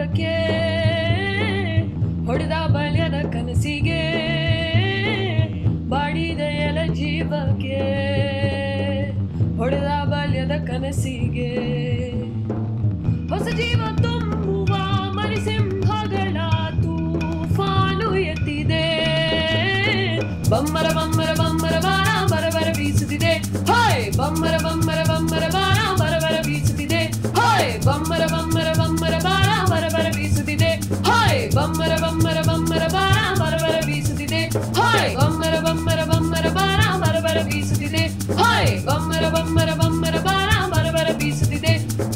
ಜೀವಕ್ಕೆ ಹೊಡೆದ ಬಾಲ್ಯದ ಕನಸಿಗೆ ಬಾಡಿದ ಎಲ ಜೀವಕ್ಕೆ ಹೊಡೆದ ಬಾಲ್ಯದ ಕನಸಿಗೆ ಹೊಸ ಜೀವ ತುಂಬುವ ಮರಿಸಿಂಹಗಳ ತೂಫಾನು ಎತ್ತಿದೆ ಬಮ್ಮರ ಬಮ್ಮರ ಬಮ್ಮರ ಬಾರ ಬರಬರ ಬೀಸುತ್ತಿದೆ ಹಾಯ್ ಬಮ್ಮರ ಬಮ್ಮರ ಬಮ್ಮರ ಬಾರ ಬರಬರ ಬೀಸುತ್ತಿದೆ ಹಾಯ್ ಬಮ್ಮರ ಬಮ್ಮರ ಬಮ್ಮರ ಬಾರ ಬರಬರ ಬೀಸುತ್ತಿದೆ ಹಾಯ್ ಬಮ್ಮರ ಬಮ್ಮರ ಬಮ್ಮರ ಬಾರ ಬರಬರ ಬೀಸುತ್ತಿದೆ ಹಾಯ್ ಬಮ್ಮರ ಬಮ್ಮರ ಬಮ್ಮರ ಬಾರ ಬರಬರ ಬೀಸುತ್ತಿದೆ ಹಾಯ್ ಬಮ್ಮರ ಬಮ್ಮರ ಬಮ್ಮರ ಬಾರ ಬರಬರ ಬೀಸುತ್ತಿದೆ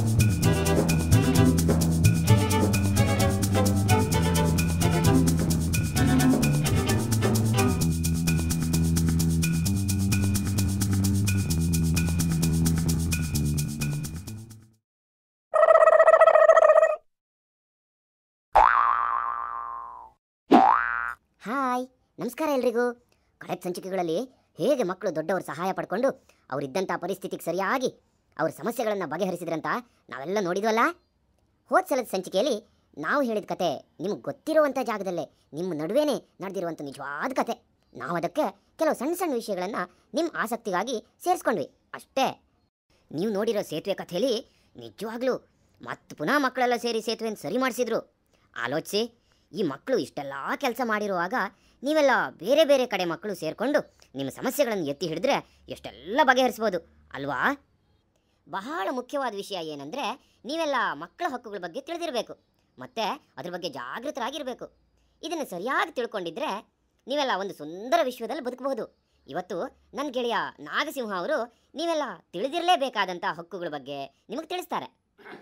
ಹಾಯ್ ನಮಸ್ಕಾರ ಎಲ್ರಿಗೂ ಕಳೆದ ಸಂಚಿಕೆಗಳಲ್ಲಿ ಹೇಗೆ ಮಕ್ಕಳು ದೊಡ್ಡವರು ಸಹಾಯ ಪಡ್ಕೊಂಡು ಅವರಿದ್ದಂಥ ಪರಿಸ್ಥಿತಿಗೆ ಸರಿಯಾಗಿ ಅವ್ರ ಸಮಸ್ಯೆಗಳನ್ನು ಬಗೆಹರಿಸಿದ್ರಂತ ನಾವೆಲ್ಲ ನೋಡಿದ್ವಲ್ಲ ಹೋದ ಸಲದ ಸಂಚಿಕೆಯಲ್ಲಿ ನಾವು ಹೇಳಿದ ಕತೆ ನಿಮ್ಗೆ ಗೊತ್ತಿರುವಂಥ ಜಾಗದಲ್ಲೇ ನಿಮ್ಮ ನಡುವೆನೇ ನಡೆದಿರುವಂಥ ನಿಜವಾದ ಕತೆ ನಾವು ಅದಕ್ಕೆ ಕೆಲವು ಸಣ್ಣ ಸಣ್ಣ ವಿಷಯಗಳನ್ನು ನಿಮ್ಮ ಆಸಕ್ತಿಗಾಗಿ ಸೇರಿಸ್ಕೊಂಡ್ವಿ ಅಷ್ಟೇ ನೀವು ನೋಡಿರೋ ಸೇತುವೆ ಕಥೆಯಲ್ಲಿ ನಿಜವಾಗ್ಲೂ ಮತ್ತೆ ಪುನಃ ಮಕ್ಕಳೆಲ್ಲ ಸೇರಿ ಸೇತುವೆನ ಸರಿ ಮಾಡಿಸಿದ್ರು ಆಲೋಚಿಸಿ ಈ ಮಕ್ಕಳು ಇಷ್ಟೆಲ್ಲ ಕೆಲಸ ಮಾಡಿರುವಾಗ ನೀವೆಲ್ಲ ಬೇರೆ ಬೇರೆ ಕಡೆ ಮಕ್ಕಳು ಸೇರಿಕೊಂಡು ನಿಮ್ಮ ಸಮಸ್ಯೆಗಳನ್ನು ಎತ್ತಿ ಹಿಡಿದ್ರೆ ಎಷ್ಟೆಲ್ಲ ಬಗೆಹರಿಸ್ಬೋದು ಅಲ್ವಾ ಬಹಳ ಮುಖ್ಯವಾದ ವಿಷಯ ಏನಂದರೆ ನೀವೆಲ್ಲ ಮಕ್ಕಳ ಹಕ್ಕುಗಳ ಬಗ್ಗೆ ತಿಳಿದಿರಬೇಕು ಮತ್ತು ಅದ್ರ ಬಗ್ಗೆ ಜಾಗೃತರಾಗಿರಬೇಕು ಇದನ್ನು ಸರಿಯಾಗಿ ತಿಳ್ಕೊಂಡಿದ್ರೆ ನೀವೆಲ್ಲ ಒಂದು ಸುಂದರ ವಿಶ್ವದಲ್ಲಿ ಬದುಕಬಹುದು ಇವತ್ತು ನನ್ನ ಗೆಳೆಯ ನಾಗಸಿಂಹ ಅವರು ನೀವೆಲ್ಲ ತಿಳಿದಿರಲೇಬೇಕಾದಂಥ ಹಕ್ಕುಗಳ ಬಗ್ಗೆ ನಿಮಗೆ ತಿಳಿಸ್ತಾರೆ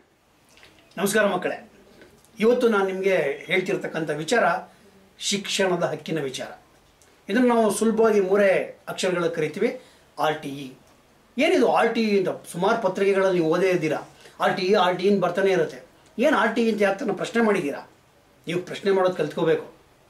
ನಮಸ್ಕಾರ ಮಕ್ಕಳೇ ಇವತ್ತು ನಾನು ನಿಮಗೆ ಹೇಳ್ತಿರ್ತಕ್ಕಂಥ ವಿಚಾರ ಶಿಕ್ಷಣದ ಹಕ್ಕಿನ ವಿಚಾರ ಇದನ್ನು ನಾವು ಸುಲಭವಾಗಿ ಮೂರೇ ಅಕ್ಷರಗಳು ಕರಿತೀವಿ ಆರ್ ಟಿ ಇ ಏನಿದು ಆರ್ ಟಿ ಇ ಅಂತ ಸುಮಾರು ಪತ್ರಿಕೆಗಳಲ್ಲಿ ನೀವು ಓದೇ ಇದ್ದೀರಾ R T E R T ಇನ್ ಬರ್ತಾನೆ ಇರುತ್ತೆ ಏನು ಆರ್ ಟಿ ಇ ಅಂತ ಯಾಕೆ ಪ್ರಶ್ನೆ ಮಾಡಿದ್ದೀರಾ ನೀವು ಪ್ರಶ್ನೆ ಮಾಡೋದು ಕಲ್ತ್ಕೋಬೇಕು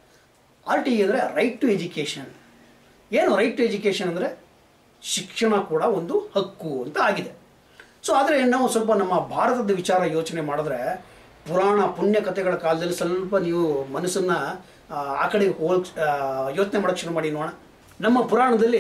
ಆರ್ ಟಿ ಇ ಅಂದರೆ ರೈಟ್ ಟು ಎಜುಕೇಷನ್ ಏನು ರೈಟ್ ಟು ಎಜುಕೇಷನ್ ಅಂದರೆ ಶಿಕ್ಷಣ ಕೂಡ ಒಂದು ಹಕ್ಕು ಅಂತ ಆಗಿದೆ ಸೊ ಆದರೆ ನಾವು ಸ್ವಲ್ಪ ನಮ್ಮ ಭಾರತದ ವಿಚಾರ ಯೋಚನೆ ಮಾಡಿದ್ರೆ ಪುರಾಣ ಪುಣ್ಯ ಕಥೆಗಳ ಕಾಲದಲ್ಲಿ ಸ್ವಲ್ಪ ನೀವು ಮನಸ್ಸನ್ನು ಆ, ಆ ಕಡೆ ಹೋಲ್ ಯೋಚನೆ ಮಾಡೋಕ್ಕೆ ಶುರು ಮಾಡಿ ನೋಡೋಣ ನಮ್ಮ ಪುರಾಣದಲ್ಲಿ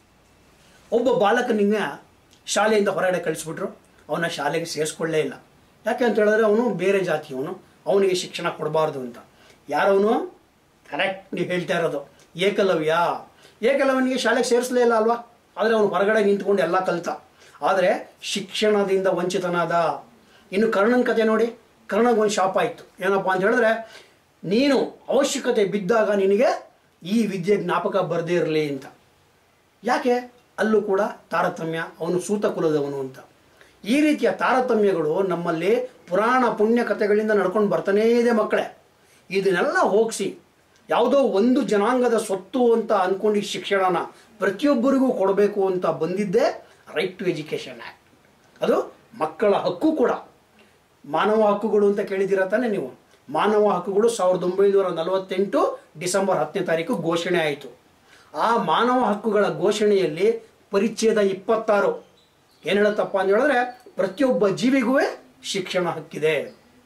ಒಬ್ಬ ಬಾಲಕನಿಂದ ಶಾಲೆಯಿಂದ ಹೊರಗಡೆ ಕಳಿಸ್ಬಿಟ್ರು ಅವನ ಶಾಲೆಗೆ ಸೇರಿಸ್ಕೊಳ್ಳೇ ಇಲ್ಲ ಯಾಕೆ ಅಂತ ಹೇಳಿದ್ರೆ ಅವನು ಬೇರೆ ಜಾತಿಯವನು ಅವನಿಗೆ ಶಿಕ್ಷಣ ಕೊಡಬಾರ್ದು ಅಂತ ಯಾರವನು ಕರೆಕ್ಟ್ ನೀವು ಹೇಳ್ತಾ ಇರೋದು ಏಕಲವ್ಯ ಏಕಲವ್ಯನಿಗೆ ಶಾಲೆಗೆ ಸೇರಿಸಲೇ ಇಲ್ಲ ಅಲ್ವಾ ಆದರೆ ಅವನು ಹೊರಗಡೆ ನಿಂತ್ಕೊಂಡು ಎಲ್ಲ ಕಲಿತ ಆದರೆ ಶಿಕ್ಷಣದಿಂದ ವಂಚಿತನಾದ ಇನ್ನು ಕರ್ಣನ ಕತೆ ನೋಡಿ ಕರ್ಣಗೆ ಒಂದು ಶಾಪ ಆಯಿತು ಏನಪ್ಪ ಅಂತ ಹೇಳಿದ್ರೆ ನೀನು ಅವಶ್ಯಕತೆ ಬಿದ್ದಾಗ ನಿನಗೆ ಈ ವಿದ್ಯೆ ಜ್ಞಾಪಕ ಬರದೇ ಇರಲಿ ಅಂತ ಯಾಕೆ ಅಲ್ಲೂ ಕೂಡ ತಾರತಮ್ಯ ಅವನು ಸೂತ ಕುಲದವನು ಅಂತ ಈ ರೀತಿಯ ತಾರತಮ್ಯಗಳು ನಮ್ಮಲ್ಲಿ ಪುರಾಣ ಪುಣ್ಯ ಕಥೆಗಳಿಂದ ನಡ್ಕೊಂಡು ಬರ್ತಾನೇ ಇದೆ ಮಕ್ಕಳೇ ಇದನ್ನೆಲ್ಲ ಹೋಗಿಸಿ ಯಾವುದೋ ಒಂದು ಜನಾಂಗದ ಸ್ವತ್ತು ಅಂತ ಅಂದ್ಕೊಂಡು ಈ ಶಿಕ್ಷಣನ ಪ್ರತಿಯೊಬ್ಬರಿಗೂ ಕೊಡಬೇಕು ಅಂತ ಬಂದಿದ್ದೇ ರೈಟ್ ಟು ಎಜುಕೇಷನ್ ಆ್ಯಕ್ಟ್ ಅದು ಮಕ್ಕಳ ಹಕ್ಕು ಕೂಡ ಮಾನವ ಹಕ್ಕುಗಳು ಅಂತ ಕೇಳಿದ್ದೀರ ತಾನೇ ನೀವು ಮಾನವ ಹಕ್ಕುಗಳು ಸಾವಿರದ ಒಂಬೈನೂರ ನಲವತ್ತೆಂಟು ಡಿಸೆಂಬರ್ ಹತ್ತನೇ ತಾರೀಕು ಘೋಷಣೆ ಆಯಿತು ಆ ಮಾನವ ಹಕ್ಕುಗಳ ಘೋಷಣೆಯಲ್ಲಿ ಪರಿಚ್ಛೇದ ಇಪ್ಪತ್ತಾರು ಏನು ಹೇಳುತ್ತಪ್ಪ ಅಂತ ಹೇಳಿದ್ರೆ ಪ್ರತಿಯೊಬ್ಬ ಜೀವಿಗೂ ಶಿಕ್ಷಣ ಹಕ್ಕಿದೆ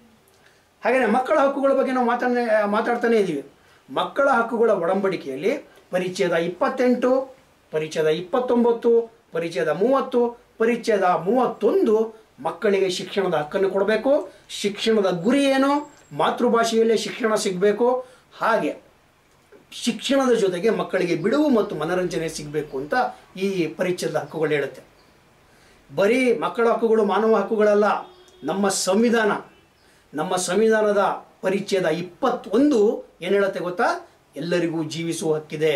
ಹಾಗೆಯೇ ಮಕ್ಕಳ ಹಕ್ಕುಗಳ ಬಗ್ಗೆ ನಾವು ಮಾತಾಡ ಮಾತಾಡ್ತಾನೆ ಇದ್ದೀವಿ ಮಕ್ಕಳ ಹಕ್ಕುಗಳ ಒಡಂಬಡಿಕೆಯಲ್ಲಿ ಪರಿಚ್ಛೇದ ಇಪ್ಪತ್ತೆಂಟು ಪರಿಚ್ಛೇದ ಇಪ್ಪತ್ತೊಂಬತ್ತು ಪರಿಚ್ಛೇದ ಮೂವತ್ತು ಪರಿಚ್ಛೇದ ಮೂವತ್ತೊಂದು ಮಕ್ಕಳಿಗೆ ಶಿಕ್ಷಣದ ಹಕ್ಕನ್ನು ಕೊಡಬೇಕು ಶಿಕ್ಷಣದ ಗುರಿ ಏನು ಮಾತೃಭಾಷೆಯಲ್ಲೇ ಶಿಕ್ಷಣ ಸಿಗಬೇಕು ಹಾಗೆ ಶಿಕ್ಷಣದ ಜೊತೆಗೆ ಮಕ್ಕಳಿಗೆ ಬಿಡುವು ಮತ್ತು ಮನರಂಜನೆ ಸಿಗಬೇಕು ಅಂತ ಈ ಪರಿಚ್ಛೇದ ಹಕ್ಕುಗಳು ಹೇಳುತ್ತೆ ಬರೀ ಮಕ್ಕಳ ಹಕ್ಕುಗಳು ಮಾನವ ಹಕ್ಕುಗಳಲ್ಲ ನಮ್ಮ ಸಂವಿಧಾನ ನಮ್ಮ ಸಂವಿಧಾನದ ಪರಿಚ್ಛೇದ ಇಪ್ಪತ್ತೊಂದು ಏನು ಹೇಳುತ್ತೆ ಗೊತ್ತಾ ಎಲ್ಲರಿಗೂ ಜೀವಿಸುವ ಹಕ್ಕಿದೆ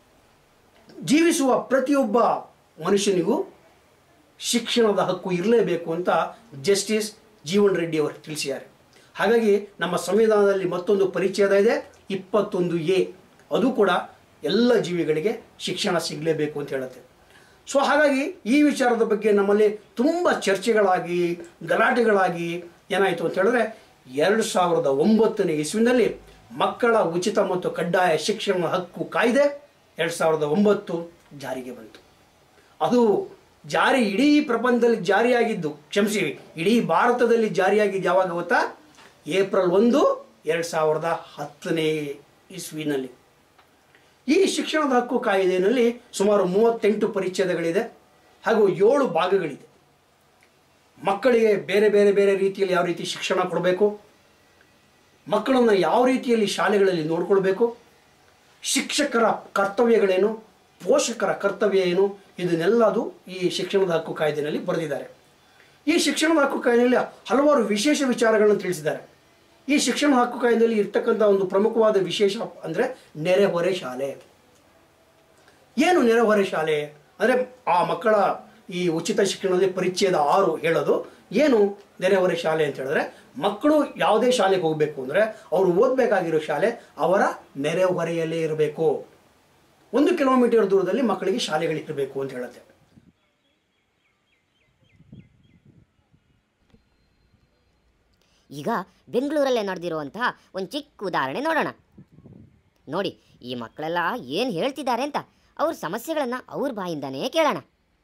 ಜೀವಿಸುವ ಪ್ರತಿಯೊಬ್ಬ ಮನುಷ್ಯನಿಗೂ ಶಿಕ್ಷಣದ ಹಕ್ಕು ಇರಲೇಬೇಕು ಅಂತ ಜಸ್ಟಿಸ್ ಜೀವನ್ ರೆಡ್ಡಿ ಅವರು ತಿಳಿಸಿದ್ದಾರೆ ಹಾಗಾಗಿ ನಮ್ಮ ಸಂವಿಧಾನದಲ್ಲಿ ಮತ್ತೊಂದು ಪರಿಚ್ಛೇದ ಇದೆ ಇಪ್ಪತ್ತೊಂದು ಎ ಅದು ಕೂಡ ಎಲ್ಲ ಜೀವಿಗಳಿಗೆ ಶಿಕ್ಷಣ ಸಿಗಲೇಬೇಕು ಅಂತ ಹೇಳುತ್ತೆ ಸೊ ಹಾಗಾಗಿ ಈ ವಿಚಾರದ ಬಗ್ಗೆ ನಮ್ಮಲ್ಲಿ ತುಂಬ ಚರ್ಚೆಗಳಾಗಿ ಗಲಾಟೆಗಳಾಗಿ ಏನಾಯಿತು ಅಂತ ಹೇಳಿದ್ರೆ ಎರಡು ಸಾವಿರದ ಒಂಬತ್ತನೇ ಇಸ್ವಿನಲ್ಲಿ ಮಕ್ಕಳ ಉಚಿತ ಮತ್ತು ಕಡ್ಡಾಯ ಶಿಕ್ಷಣ ಹಕ್ಕು ಕಾಯ್ದೆ ಎರಡು ಸಾವಿರದ ಒಂಬತ್ತು ಜಾರಿಗೆ ಬಂತು ಅದು ಜಾರಿ ಇಡೀ ಪ್ರಪಂಚದಲ್ಲಿ ಜಾರಿಯಾಗಿದ್ದು ಕ್ಷಮಿಸಿ ಇಡೀ ಭಾರತದಲ್ಲಿ ಜಾರಿಯಾಗಿದ್ದು ಯಾವಾಗ ಗೊತ್ತಾ ಏಪ್ರಿಲ್ ಒಂದು ಎರಡು ಸಾವಿರದ ಹತ್ತನೇ ಇಸ್ವಿನಲ್ಲಿ ಈ ಶಿಕ್ಷಣದ ಹಕ್ಕು ಕಾಯ್ದೆಯಲ್ಲಿ ಸುಮಾರು ಮೂವತ್ತೆಂಟು ಪರಿಚ್ಛೇದಗಳಿದೆ ಹಾಗೂ ಏಳು ಭಾಗಗಳಿದೆ ಮಕ್ಕಳಿಗೆ ಬೇರೆ ಬೇರೆ ಬೇರೆ ರೀತಿಯಲ್ಲಿ ಯಾವ ರೀತಿ ಶಿಕ್ಷಣ ಕೊಡಬೇಕು ಮಕ್ಕಳನ್ನು ಯಾವ ರೀತಿಯಲ್ಲಿ ಶಾಲೆಗಳಲ್ಲಿ ನೋಡ್ಕೊಳ್ಬೇಕು ಶಿಕ್ಷಕರ ಕರ್ತವ್ಯಗಳೇನು ಪೋಷಕರ ಕರ್ತವ್ಯ ಏನು ಇದನ್ನೆಲ್ಲದು ಈ ಶಿಕ್ಷಣದ ಹಕ್ಕು ಕಾಯ್ದೆಯಲ್ಲಿ ಬರೆದಿದ್ದಾರೆ ಈ ಶಿಕ್ಷಣದ ಹಕ್ಕು ಕಾಯ್ದೆಯಲ್ಲಿ ಹಲವಾರು ವಿಶೇಷ ವಿಚಾರಗಳನ್ನು ತಿಳಿಸಿದ್ದಾರೆ ಈ ಶಿಕ್ಷಣ ಹಕ್ಕು ಕಾಯ್ದೆಯಲ್ಲಿ ಇರ್ತಕ್ಕಂಥ ಒಂದು ಪ್ರಮುಖವಾದ ವಿಶೇಷ ಅಂದರೆ ನೆರೆಹೊರೆ ಶಾಲೆ ಏನು ನೆರೆಹೊರೆ ಶಾಲೆ ಅಂದರೆ ಆ ಮಕ್ಕಳ ಈ ಉಚಿತ ಶಿಕ್ಷಣದಲ್ಲಿ ಪರಿಚ್ಛೇದ ಆರು ಹೇಳೋದು ಏನು ನೆರೆಹೊರೆ ಶಾಲೆ ಅಂತ ಹೇಳಿದ್ರೆ ಮಕ್ಕಳು ಯಾವುದೇ ಶಾಲೆಗೆ ಹೋಗಬೇಕು ಅಂದರೆ ಅವರು ಓದಬೇಕಾಗಿರೋ ಶಾಲೆ ಅವರ ನೆರೆಹೊರೆಯಲ್ಲೇ ಇರಬೇಕು ಒಂದು ಕಿಲೋಮೀಟರ್ ದೂರದಲ್ಲಿ ಮಕ್ಕಳಿಗೆ ಶಾಲೆಗಳಿರಬೇಕು ಅಂತ ಹೇಳುತ್ತೆ ಈಗ ಬೆಂಗಳೂರಲ್ಲೇ ನಡೆದಿರುವಂತಹ ಒಂದು ಚಿಕ್ಕ ಉದಾಹರಣೆ ನೋಡೋಣ ನೋಡಿ ಈ ಮಕ್ಕಳೆಲ್ಲ ಏನು ಹೇಳ್ತಿದ್ದಾರೆ ಅಂತ ಅವ್ರ ಸಮಸ್ಯೆಗಳನ್ನು ಅವ್ರ ಬಾಯಿಂದನೇ ಕೇಳೋಣ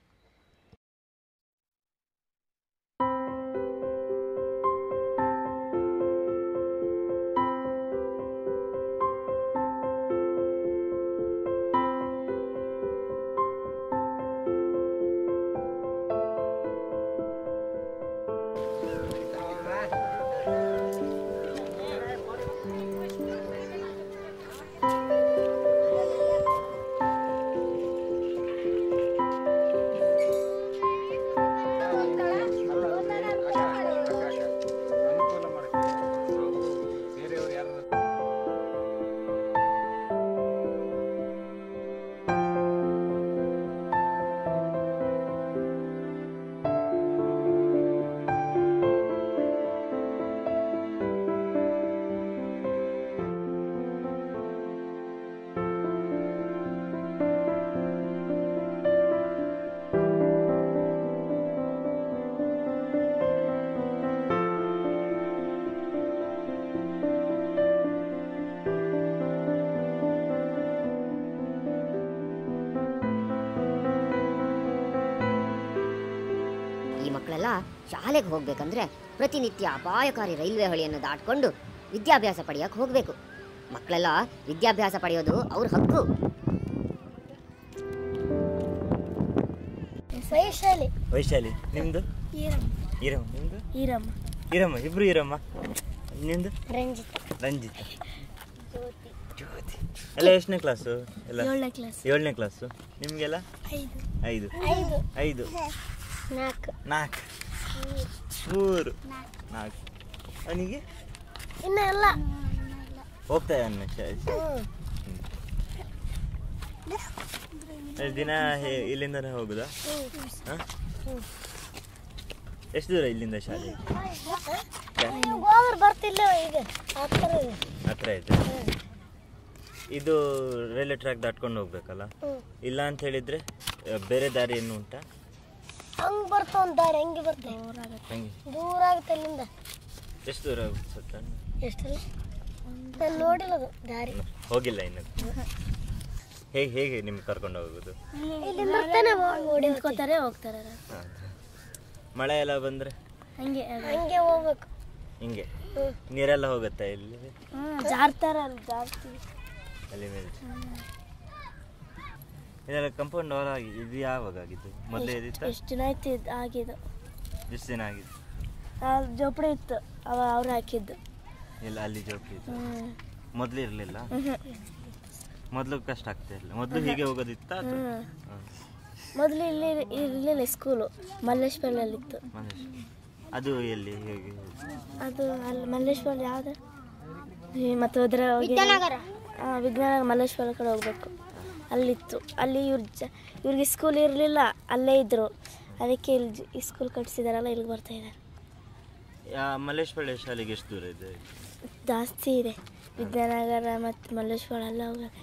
ಈ ಮಕ್ಕಳೆಲ್ಲ ಶಾಲೆಗೆ ಹೋಗ್ಬೇಕಂದ್ರೆ ಪ್ರತಿನಿತ್ಯ ಅಪಾಯಕಾರಿ ರೈಲ್ವೆ ಹಳಿಯನ್ನು ದಾಟ್ಕೊಂಡು ವಿದ್ಯಾಭ್ಯಾಸ ಪಡೆಯಕ್ಕೆ ಹೋಗಬೇಕು ಮಕ್ಕಳೆಲ್ಲ ವಿದ್ಯಾಭ್ಯಾಸ ಪಡೆಯೋದು ಅವ್ರ ಹಕ್ಕು ವೈಶಾಲಿ ವೈಶಾಲಿ ನಿಮ್ದು ಈರಮ್ಮ ಈರಮ್ಮ ನಿಮ್ದು ಈರಮ್ಮ ಈರಮ್ಮ ಇಬ್ರು ಈರಮ್ಮ ನಿಮ್ದು ರಂಜಿತ್ ರಂಜಿತ್ ಜ್ಯೋತಿ ಎಲ್ಲ ಎಷ್ಟನೇ ಕ್ಲಾಸು ಎಲ್ಲ ಏಳನೇ ಕ್ಲಾಸ್ ಏಳನೇ ಕ್ಲಾಸು ನಿಮಗೆಲ್ಲ ಐದು ಐದು ಐದು ಐದು ನಾಲ್ಕು ನಾಲ್ಕು ಮೂರು ನಾಲ್ಕು ಅವನಿಗೆ ಇನ್ನ ಎಲ್ಲ ಹೋಗ್ತಾ ಇದ್ದಾನೆ ದಿನ ಹೇ- ಇಲ್ಲಿಂದನೇ ಹೋಗುದಾ ಹಾಂ ಎಷ್ಟು ದೂರ ಇಲ್ಲಿಂದ ಶಾಲೆ ಹೋದ್ರೆ ಬರ್ತಿಲ್ಲ ಈಗ ಆ ಥರ ಇದೆ. ಹತ್ರ ಇದೆ ಇದು ರೈಲ್ವೆ ಟ್ರ್ಯಾಕ್ ದಾಟ್ಕೊಂಡು ಹೋಗ್ಬೇಕಲ್ಲ ಹ್ಮ್. ಇಲ್ಲ ಅಂತ ಹೇಳಿದ್ರೆ ಆ, ಬೇರೆ ದಾರಿ ಏನು ಉಂಟಾ ಹಂಗ್ ಬರ್ತಾವ ಒಂದು ದಾರಿ ಹಂಗೆ ಬರ್ತದೆ ಹಂಗೆ ದೂರ ಆಗುತ್ತೆ ಅಲ್ಲಿಂದ ಎಷ್ಟು ದೂರ ಆಗುತ್ತೆ ಸತ್ತ ಎಷ್ಟಲ್ಲ ನಾನು ನೋಡಿಲ್ಲ ಅದು ದಾರಿ ಹೋಗಿಲ್ಲ ಇನ್ನು ಹೇಗೆ ಹೇಗೆ ನಿಮ್ಗೆ ಕರ್ಕೊಂಡು ಹೋಗೋದು ಇಲ್ಲಿ ಬರ್ತಾನೆ ನಿಂತ್ಕೋತಾರೆ ಹೋಗ್ತಾರೆ ಹಾಂ ಮಳೆ ಎಲ್ಲ ಬಂದರೆ ಹಂಗೆ ಹಂಗೆ ಹೋಗ್ಬೇಕು ಹಿಂಗೆ ಹ್ಮ್. ನೀರೆಲ್ಲ ಹೋಗುತ್ತಾ ಇಲ್ಲಿ ಜಾರ್ತಾರ ಅಲ್ಲಿ ಜಾಸ್ತಿ ಅಲ್ಲಿ ಮೇಲೆ ಇದೆಲ್ಲ ಕಂಪೌಂಡ್ ವಾಲ್ ಆಗಿ ಇದು ಯಾವಾಗ ಆಗಿದ್ದು ಮೊದಲೇ ಇದಿತ್ತ ಎಷ್ಟು ದಿನ ಆಯ್ತು ಇದು ಆಗಿದ್ದು ಎಷ್ಟು ದಿನ ಆಗಿದ್ದು ಆ ಜೋಪಡಿ ಇತ್ತು ಅವ ಅವ್ರು ಹಾಕಿದ್ದು ಇಲ್ಲ ಅಲ್ಲಿ ಜೋಪಡಿ ಇತ್ತು ಹ್ಮ್ ಮೊದಲು ಇರಲಿಲ್ಲ ಮೊದಲು ಕಷ್ಟ ಆಗ್ತಾ ಇರಲಿಲ್ಲ ಮೊದಲು ಹೀಗೆ ಹೋಗೋದಿತ್ತ ಹ್ಮ್. ಮೊದಲು ಇಲ್ಲಿ ಇರಲಿಲ್ಲ ಸ್ಕೂಲು ಮಲ್ಲೇಶ್ವರಲ್ಲಿತ್ತು ಮಹೇಶ್ ಅದು ಎಲ್ಲಿ ಹೇಗೆ ಅದು ಅಲ್ಲಿ ಮಲ್ಲೇಶ್ವರ ಯಾವ್ದು ಈ ಮತ್ತೆ ಹೋದ್ರೆ ಹೋಗಿ ಹಾಂ ವಿಜ್ಞಾನ ಮಲ್ಲೇಶ್ವರ ಕಡೆ ಹೋಗ್ಬೇಕು ಅಲ್ಲಿತ್ತು ಅಲ್ಲಿ ಇವ್ರ ಜ ಇವ್ರಿಗೆ ಸ್ಕೂಲ್ ಇರಲಿಲ್ಲ ಅಲ್ಲೇ ಇದ್ದರು ಅದಕ್ಕೆ ಇಲ್ಲಿ ಜ- ಈ ಸ್ಕೂಲ್ ಕಟ್ಸಿದಾರಲ್ಲ ಇಲ್ಲಿಗೆ ಬರ್ತಾ ಇದ್ದಾರೆ ಯಾ ಮಲ್ಲೇಶ್ವರ ಶಾಲೆಗೆ ಎಷ್ಟು ದೂರ ಇದೆ ಜಾಸ್ತಿ ಇದೆ ವಿದ್ಯಾನಗರ ಮತ್ತು ಮಲ್ಲೇಶ್ವರ ಎಲ್ಲ ಹೋಗ್ಬೇಕು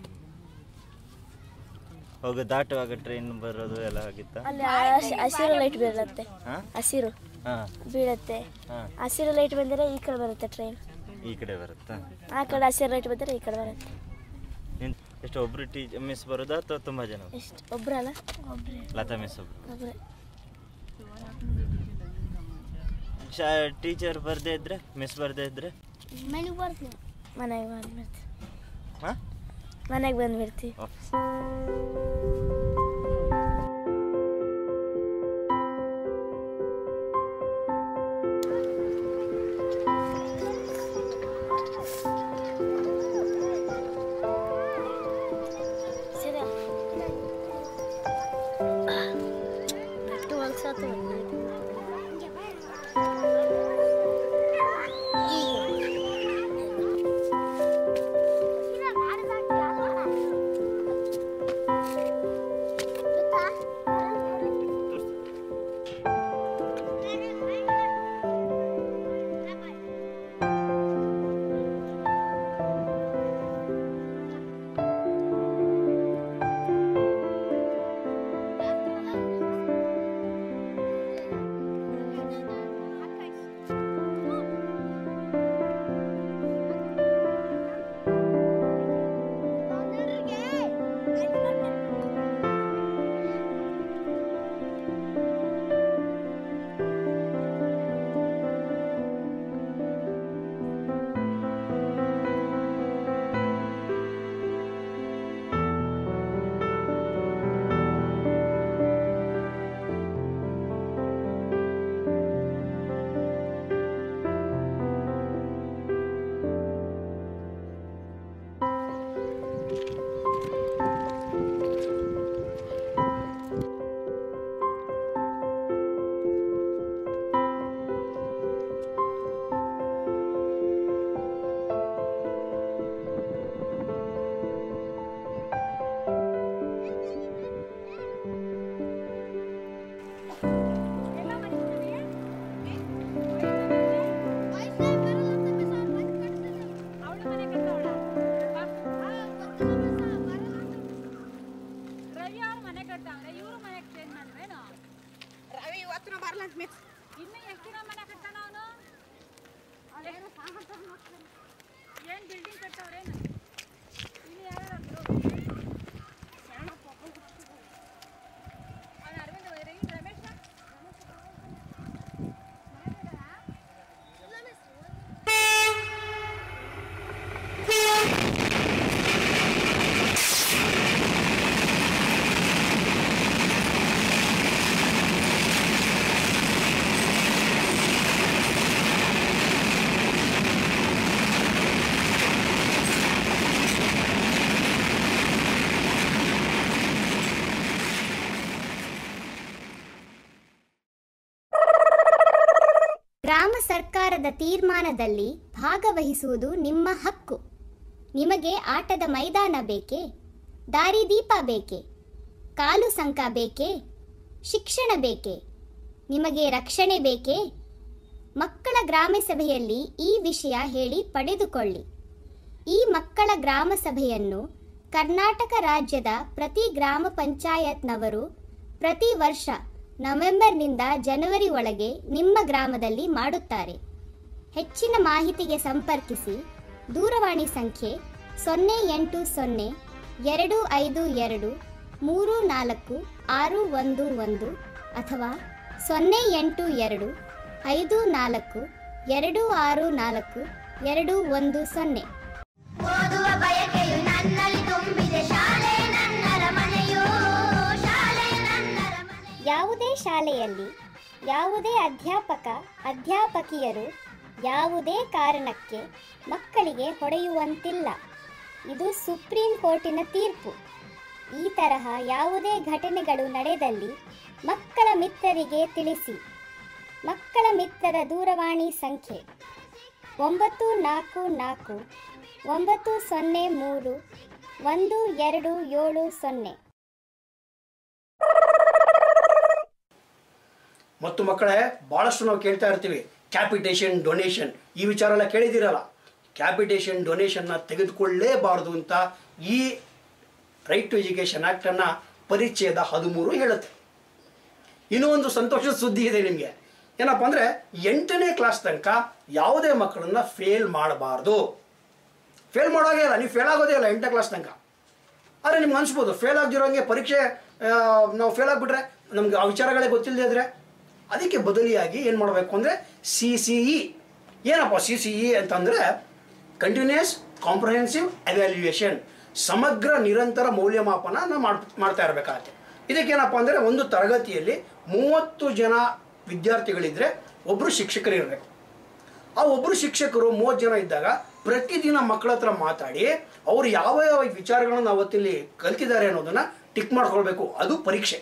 ಹೋಗ ದಾಟುವಾಗ ಟ್ರೈನ್ ಬರೋದು ಎಲ್ಲ ಆಗಿತ್ತಾ ಅಲ್ಲಿ ಹಸಿ- ಹಸಿರು ಲೈಟ್ ಬೀಳುತ್ತೆ ಹಾಂ ಹಸಿರು ಹಾಂ ಬೀಳುತ್ತೆ ಹಾಂ ಹಸಿರು ಲೈಟ್ ಬಂದರೆ ಈ ಕಡೆ ಬರುತ್ತೆ ಟ್ರೈನ್ ಈ ಕಡೆ ಬರುತ್ತಾ ಆ ಕಡೆ ಹಸಿರು ಲೈಟ್ ಬಂದರೆ ಈ ಕಡೆ ಬರುತ್ತೆ ನಿನ್ ಎಷ್ಟು ಒಬ್ರು ಟೀ ಮಿಸ್ ಬರೋದಾ ಅಥವಾ ತುಂಬ ಜನ ಎಷ್ಟು ಒಬ್ರಲ್ಲ ಒಬ್ರೇ ಲತಾ ಮಿಸ್ ಒಬ್ರು ಒಬ್ರೇ ಶಾ ಟೀಚರ್ ಬರ್ದೇ ಇದ್ರೆ ಮಿಸ್ ಬರ್ದೇ ಇದ್ರೆ ಮನೆಗೆ ಬರ್ತೀನಿ ಮನೆಗೆ ಬಂದ್ಬಿಡ್ತೀನಿ ಹಾಂ ಮನೆಗೆ ಬಂದ್ಬಿಡ್ತೀವಿ ವಾಪಸ್ ಸರಿ ಬಿಟ್ಟು ಹೊಲ್ಸತ್ತು ರವಿ ಅವ್ರ ಮನೆ ಕಟ್ತಾವ್ರೆ ಇವ್ರು ಮನೆ ಚೇಂಜ್ ಮಾಡಿದ್ರೇನು ರವಿ ಇವತ್ತು ಬರ್ಲಂತ ಮಿಸ್ ಇನ್ನು ಎಷ್ಟು ದಿನ ಮನೆ ಕಟ್ತಾನ ಅವನು ಏನ್ ಬಿಲ್ಡಿಂಗ್ ಕಟ್ಟವ್ರೇನು ಇಲ್ಲಿ ಯಾರು ಅರವಿಂದ ರಮೇಶ್ ಗ್ರಾಮ ಸರ್ಕಾರದ ತೀರ್ಮಾನದಲ್ಲಿ ಭಾಗವಹಿಸುವುದು ನಿಮ್ಮ ಹಕ್ಕು ನಿಮಗೆ ಆಟದ ಮೈದಾನ ಬೇಕೇ ದಾರಿದೀಪ ಬೇಕೇ ಕಾಲು ಸಂಕ ಬೇಕೇ ಶಿಕ್ಷಣ ಬೇಕೇ ನಿಮಗೆ ರಕ್ಷಣೆ ಬೇಕೇ ಮಕ್ಕಳ ಗ್ರಾಮ ಸಭೆಯಲ್ಲಿ ಈ ವಿಷಯ ಹೇಳಿ ಪಡೆದುಕೊಳ್ಳಿ ಈ ಮಕ್ಕಳ ಗ್ರಾಮ ಸಭೆಯನ್ನು ಕರ್ನಾಟಕ ರಾಜ್ಯದ ಪ್ರತಿ ಗ್ರಾಮ ಪಂಚಾಯತ್ನವರು ಪ್ರತಿ ವರ್ಷ ನವೆಂಬರ್ನಿಂದ ಜನವರಿ ಒಳಗೆ ನಿಮ್ಮ ಗ್ರಾಮದಲ್ಲಿ ಮಾಡುತ್ತಾರೆ ಹೆಚ್ಚಿನ ಮಾಹಿತಿಗೆ ಸಂಪರ್ಕಿಸಿ ದೂರವಾಣಿ ಸಂಖ್ಯೆ ಸೊನ್ನೆ ಎಂಟು ಸೊನ್ನೆ ಎರಡು ಐದು ಎರಡು ಮೂರು ನಾಲ್ಕು ಆರು ಒಂದು ಒಂದು ಅಥವಾ ಸೊನ್ನೆ ಎಂಟು ಎರಡು ಐದು ನಾಲ್ಕು ಎರಡು ಆರು ನಾಲ್ಕು ಎರಡು ಒಂದು ಸೊನ್ನೆ ಓದುವ ಬಯಕೆಯು ನನ್ನಲ್ಲಿ ತುಂಬಿದೆ ಶಾಲೆ ನನ್ನರ ಮನೆಯೋ ಶಾಲೆ ನನ್ನರ ಮನೆ ಯಾವುದೇ ಶಾಲೆಯಲ್ಲಿ ಯಾವುದೇ ಅಧ್ಯಾಪಕ ಅಧ್ಯಾಪಕಿಯರು ಯಾವುದೇ ಕಾರಣಕ್ಕೆ ಮಕ್ಕಳಿಗೆ ಹೊಡೆಯುವಂತಿಲ್ಲ ಇದು ಸುಪ್ರೀಂ ಕೋರ್ಟಿನ ತೀರ್ಪು ಈ ತರಹ ಯಾವುದೇ ಘಟನೆಗಳು ನಡೆದಲ್ಲಿ ಮಕ್ಕಳ ಮಿತ್ರರಿಗೆ ತಿಳಿಸಿ ಮಕ್ಕಳ ಮಿತ್ರರ ದೂರವಾಣಿ ಸಂಖ್ಯೆ ಒಂಬತ್ತು ನಾಲ್ಕು ನಾಲ್ಕು ಒಂಬತ್ತು ಸೊನ್ನೆ ಮೂರು ಒಂದು ಎರಡು ಏಳು ಸೊನ್ನೆ ಮತ್ತು ಮಕ್ಕಳೇ ಭಾಳಷ್ಟು ನಾವು ಕೇಳ್ತಾ ಇರ್ತೀವಿ ಕ್ಯಾಪಿಟೇಷನ್ ಡೊನೇಷನ್ ಈ ವಿಚಾರ ಎಲ್ಲ ಕೇಳಿದಿರಲ್ಲ ಕ್ಯಾಪಿಟೇಷನ್ ಡೊನೇಷನ್ನ ತೆಗೆದುಕೊಳ್ಳಲೇಬಾರದು ಅಂತ ಈ ರೈಟ್ ಟು ಎಜುಕೇಷನ್ ಆ್ಯಕ್ಟನ್ನು ಪರಿಚಯದ ಹದಿಮೂರು ಹೇಳುತ್ತೆ ಇನ್ನೂ ಒಂದು ಸಂತೋಷದ ಸುದ್ದಿ ಇದೆ ನಿಮಗೆ ಏನಪ್ಪ ಅಂದರೆ ಎಂಟನೇ ಕ್ಲಾಸ್ ತನಕ ಯಾವುದೇ ಮಕ್ಕಳನ್ನ ಫೇಲ್ ಮಾಡಬಾರ್ದು ಫೇಲ್ ಮಾಡೋದೇ ಇಲ್ಲ ನೀವು ಫೇಲ್ ಆಗೋದೇ ಇಲ್ಲ ಎಂಟನೇ ಕ್ಲಾಸ್ ತನಕ ಆದರೆ ನಿಮ್ಗೆ ಅನಿಸ್ಬೋದು ಫೇಲ್ ಆಗದಿರೋಂಗೆ ಪರೀಕ್ಷೆ ಆ, ನಾವು ಫೇಲ್ ಆಗಿಬಿಟ್ರೆ ನಮ್ಗೆ ಆ ವಿಚಾರಗಳೇ ಗೊತ್ತಿಲ್ಲದೆ ಇದ್ರೆ ಅದಕ್ಕೆ ಬದಲಿಯಾಗಿ ಏನು ಮಾಡಬೇಕು ಅಂದರೆ ಸಿ ಸಿ ಇ ಏನಪ್ಪ ಸಿ ಸಿ ಇ ಅಂತಂದರೆ ಕಂಟಿನ್ಯೂಸ್ ಕಾಂಪ್ರಹೆನ್ಸಿವ್ ಎವ್ಯಾಲ್ಯೂಯೇಷನ್ ಸಮಗ್ರ ನಿರಂತರ ಮೌಲ್ಯಮಾಪನ ಮಾಡ್ ಮಾಡ್ತಾ ಇರಬೇಕಾಗತ್ತೆ ಇದಕ್ಕೇನಪ್ಪ ಅಂದರೆ ಒಂದು ತರಗತಿಯಲ್ಲಿ ಮೂವತ್ತು ಜನ ವಿದ್ಯಾರ್ಥಿಗಳಿದ್ದರೆ ಒಬ್ಬರು ಶಿಕ್ಷಕರು ಇರಬೇಕು ಆ ಒಬ್ಬರು ಶಿಕ್ಷಕರು ಮೂವತ್ತು ಜನ ಇದ್ದಾಗ ಪ್ರತಿದಿನ ಮಕ್ಕಳ ಹತ್ರ ಮಾತಾಡಿ ಅವರು ಯಾವ ಯಾವ ವಿಚಾರಗಳನ್ನು ಅವತ್ತಿಲ್ಲಿ ಕಲ್ತಿದ್ದಾರೆ ಅನ್ನೋದನ್ನ ಟಿಕ್ ಮಾಡ್ಕೊಳ್ಬೇಕು ಅದು ಪರೀಕ್ಷೆ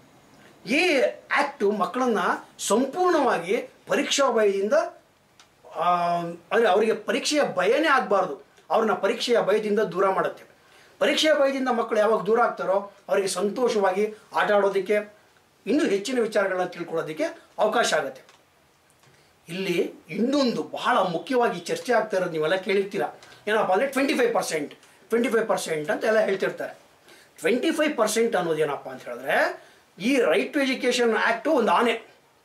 ಈ ಆ್ಯಕ್ಟು ಮಕ್ಕಳನ್ನ ಸಂಪೂರ್ಣವಾಗಿ ಪರೀಕ್ಷಾ ಭಯದಿಂದ ಆ, ಅಂದರೆ ಅವರಿಗೆ ಪರೀಕ್ಷೆಯ ಭಯನೇ ಆಗಬಾರ್ದು ಅವ್ರನ್ನ ಪರೀಕ್ಷೆಯ ಭಯದಿಂದ ದೂರ ಮಾಡುತ್ತೆ ಪರೀಕ್ಷೆಯ ಭಯದಿಂದ ಮಕ್ಕಳು ಯಾವಾಗ ದೂರ ಆಗ್ತಾರೋ ಅವರಿಗೆ ಸಂತೋಷವಾಗಿ ಆಟ ಆಡೋದಕ್ಕೆ ಇನ್ನೂ ಹೆಚ್ಚಿನ ವಿಚಾರಗಳನ್ನ ತಿಳ್ಕೊಳ್ಳೋದಕ್ಕೆ ಅವಕಾಶ ಆಗುತ್ತೆ ಇಲ್ಲಿ ಇನ್ನೊಂದು ಬಹಳ ಮುಖ್ಯವಾಗಿ ಚರ್ಚೆ ಆಗ್ತಾ ಇರೋದು ನೀವೆಲ್ಲ ಕೇಳಿರ್ತೀರ ಏನಪ್ಪ ಅಂದರೆ twenty five percent twenty five percent ಅಂತ ಎಲ್ಲ ಹೇಳ್ತಿರ್ತಾರೆ ಟ್ವೆಂಟಿ ಫೈವ್ ಪರ್ಸೆಂಟ್ ಅನ್ನೋದು ಏನಪ್ಪ ಅಂತ ಹೇಳಿದ್ರೆ ಈ ರೈಟ್ ಟು ಎಜುಕೇಷನ್ ಆ್ಯಕ್ಟು ಒಂದು ಆನೆ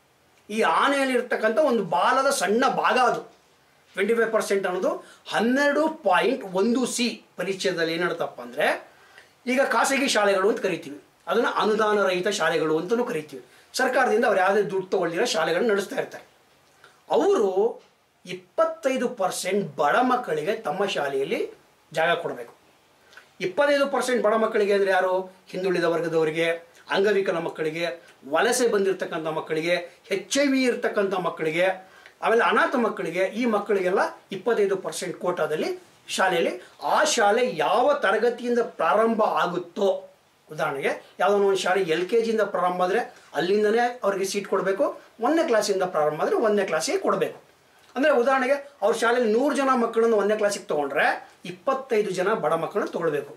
ಈ ಆನೆಯಲ್ಲಿರ್ತಕ್ಕಂಥ ಒಂದು ಬಾಲದ ಸಣ್ಣ ಭಾಗ ಅದು ಟ್ವೆಂಟಿ ಫೈವ್ ಪರ್ಸೆಂಟ್ ಅನ್ನೋದು ಹನ್ನೆರಡು ಪಾಯಿಂಟ್ ಒಂದು ಸಿ ಪರಿಚಯದಲ್ಲಿ ಏನಿಡುತ್ತಪ್ಪ ಅಂದರೆ ಈಗ ಖಾಸಗಿ ಶಾಲೆಗಳು ಅಂತ ಕರಿತೀವಿ ಅದನ್ನು ಅನುದಾನ ರಹಿತ ಶಾಲೆಗಳು ಅಂತಲೂ ಕರಿತೀವಿ ಸರ್ಕಾರದಿಂದ ಅವ್ರು ಯಾವುದೇ ದುಡ್ಡು ತಗೊಳ್ದಿರೋ ಶಾಲೆಗಳನ್ನ ನಡೆಸ್ತಾ ಇರ್ತಾರೆ ಅವರು ಇಪ್ಪತ್ತೈದು ಪರ್ಸೆಂಟ್ ಬಡ ಮಕ್ಕಳಿಗೆ ತಮ್ಮ ಶಾಲೆಯಲ್ಲಿ ಜಾಗ ಕೊಡಬೇಕು ಇಪ್ಪತ್ತೈದು ಪರ್ಸೆಂಟ್ ಬಡ ಮಕ್ಕಳಿಗೆ ಅಂದರೆ ಯಾರು ಹಿಂದುಳಿದ ವರ್ಗದವರಿಗೆ ಅಂಗವಿಕಲ ಮಕ್ಕಳಿಗೆ ವಲಸೆ ಬಂದಿರತಕ್ಕಂಥ ಮಕ್ಕಳಿಗೆ ಹೆಚ್ ಐ ವಿ ಇರ್ತಕ್ಕಂಥ ಮಕ್ಕಳಿಗೆ ಆಮೇಲೆ ಅನಾಥ ಮಕ್ಕಳಿಗೆ ಈ ಮಕ್ಕಳಿಗೆಲ್ಲ ಇಪ್ಪತ್ತೈದು ಪರ್ಸೆಂಟ್ ಕೋಟಾದಲ್ಲಿ ಶಾಲೆಯಲ್ಲಿ ಆ ಶಾಲೆ ಯಾವ ತರಗತಿಯಿಂದ ಪ್ರಾರಂಭ ಆಗುತ್ತೋ ಉದಾಹರಣೆಗೆ ಯಾವುದೋ ಒಂದು ಶಾಲೆ ಎಲ್ ಕೆ ಜಿಯಿಂದ ಪ್ರಾರಂಭ ಆದರೆ ಅಲ್ಲಿಂದನೇ ಅವರಿಗೆ ಸೀಟ್ ಕೊಡಬೇಕು ಒಂದನೇ ಕ್ಲಾಸಿಂದ ಪ್ರಾರಂಭ ಆದರೆ ಒಂದನೇ ಕ್ಲಾಸಿಗೆ ಕೊಡಬೇಕು ಅಂದರೆ ಉದಾಹರಣೆಗೆ ಅವ್ರ ಶಾಲೆಯಲ್ಲಿ ನೂರು ಜನ ಮಕ್ಕಳನ್ನು ಒಂದನೇ ಕ್ಲಾಸಿಗೆ ತೊಗೊಂಡ್ರೆ ಇಪ್ಪತ್ತೈದು ಜನ ಬಡ ಮಕ್ಕಳನ್ನು ತೊಗೊಳ್ಬೇಕು